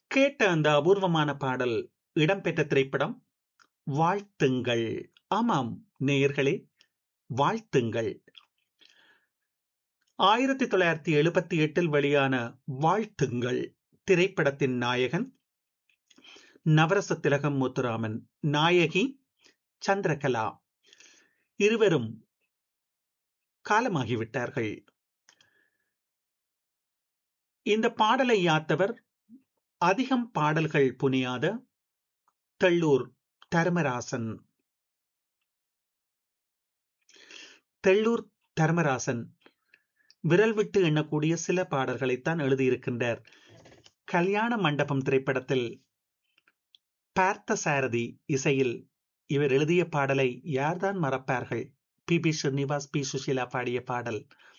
கேட்ட அந்த அபூர்வமான பாடல் இடம்பெற்ற திரைப்படம் வாழ்த்துங்கள் ஆமாம் நேயர்களே வாழ்த்துங்கள் ஆயிரத்தி தொள்ளாயிரத்தி எழுபத்தி எட்டில் வெளியான வாழ்த்துங்கள் திரைப்படத்தின் நாயகன் நவரச திலகம் முத்துராமன் நாயகி சந்திரகலா இருவரும் காலமாகிவிட்டார்கள் இந்த பாடலை யாத்தவர் அதிகம் பாடல்கள் புனியாத தெள்ளூர் தர்மராசன் தெள்ளூர் தர்மராசன் விரல் விட்டு எண்ணக்கூடிய சில பாடல்களைத்தான் எழுதியிருக்கின்றார் கல்யாண மண்டபம் திரைப்படத்தில் பார்த்த சாரதி இசையில் இவர் எழுதிய பாடலை யார்தான் மறப்பார்கள் P B Srinivas P Susheela பாடிய பாடல்